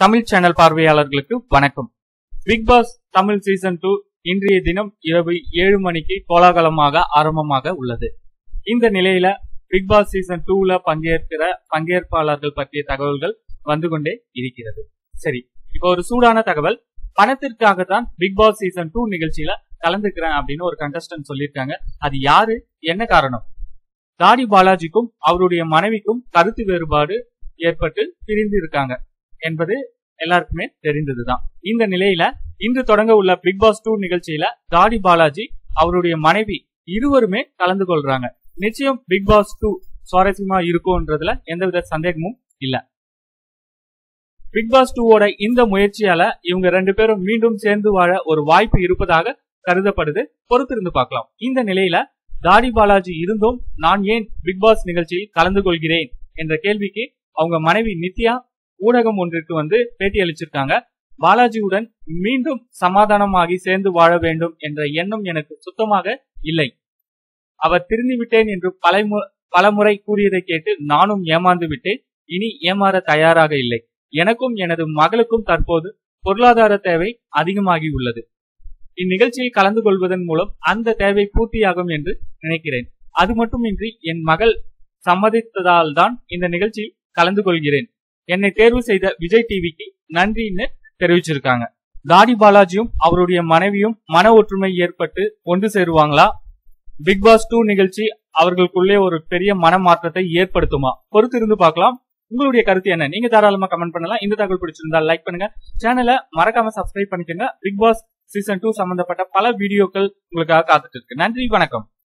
Tamil channel பார்வையாளர்களுக்கு வணக்கம் Bigg Boss Tamil season two இன்றைய தினம் இரவு ஏழு மணிக்கு கோலாகலமாக ஆரம்பமாக உள்ளது இந்த நிலையில பிக் பாஸ் சீசன் டூல பங்கேற்கிற பங்கேற்பாளர்கள் பற்றிய தகவல்கள் வந்து கொண்டே இருக்கிறது சரி இப்போ ஒரு சூடான தகவல் பணத்திற்காக தான் பிக் பாஸ் சீசன் டூ நிகழ்ச்சியில கலந்துக்கிறேன் அப்படின்னு ஒரு கண்டஸ்டன்ட் சொல்லியிருக்காங்க அது யாரு என்ன காரணம் தாடி பாலாஜிக்கும் அவருடைய மனைவிக்கும் கருத்து வேறுபாடு ஏற்பட்டு பிரிந்து இருக்காங்க என்பது எல்லாருக்குமே தெரிந்ததுதான் இந்த நிலையில இன்று தொடங்க உள்ள பிக் பாஸ் டூ நிகழ்ச்சியில தாடி பாலாஜி அவருடைய மனைவி இருவருமே கலந்து கொள்றாங்க நிச்சயம் பிக் பாஸ் டூ சுவாரஸ்யமா இருக்கும்ன்றதுல எந்தவித சந்தேகமும் இல்ல பிக் பாஸ் டூவோட இந்த முயற்சியால இவங்க ரெண்டு பேரும் மீண்டும் சேர்ந்து வாழ ஒரு வாய்ப்பு இருப்பதாக கருதப்படுது பொறுத்திருந்து பார்க்கலாம் இந்த நிலையில தாடி பாலாஜி இருந்தும் நான் ஏன் பிக் பாஸ் நிகழ்ச்சியில் கலந்து கொள்கிறேன் என்ற கேள்விக்கு அவங்க மனைவி நித்யா ஊடகம் ஒன்றிற்கு வந்து பேட்டி அளிச்சிருக்காங்க பாலாஜியுடன் மீண்டும் சமாதானமாகி சேர்ந்து வாழ வேண்டும் என்ற எண்ணம் எனக்கு சுத்தமாக இல்லை அவர் திருந்தி விட்டேன் என்று பல பலமுறை கூறியதை கேட்டு நானும் ஏமாந்து விட்டேன் இனி ஏமாற தயாராக இல்லை எனக்கும் எனது மகளுக்கும் தற்போது பொருளாதார தேவை அதிகமாகி உள்ளது இந்நிகழ்ச்சியில் கலந்து கொள்வதன் மூலம் அந்த தேவை பூர்த்தியாகும் என்று நினைக்கிறேன் அது மட்டுமின்றி என் மகள் சம்மதித்ததால் தான் இந்த நிகழ்ச்சியில் கலந்து கொள்கிறேன் என்னை தேர்வு செய்த விஜய் டிவிக்கு நன்றின்னு தெரிவிச்சிருக்காங்க தாடி பாலாஜியும் அவருடைய மனைவியும் மன ஒற்றுமை ஏற்பட்டு ஒன்று சேருவாங்களா பிக் பாஸ் டூ நிகழ்ச்சி அவர்களுக்குள்ளே ஒரு பெரிய மன மாற்றத்தை ஏற்படுத்துமா பொறுத்திருந்து பார்க்கலாம் உங்களுடைய கருத்து என்ன நீங்க தாராளமா கமெண்ட் பண்ணலாம் இந்த தகவல் பிடிச்சிருந்தா லைக் பண்ணுங்க சேனலை மறக்காம சப்ஸ்கிரைப் பண்ணிக்கோங்க பிக் பாஸ் சீசன் டூ சம்பந்தப்பட்ட பல வீடியோக்கள் உங்களுக்காக காத்துட்டு இருக்கு நன்றி வணக்கம்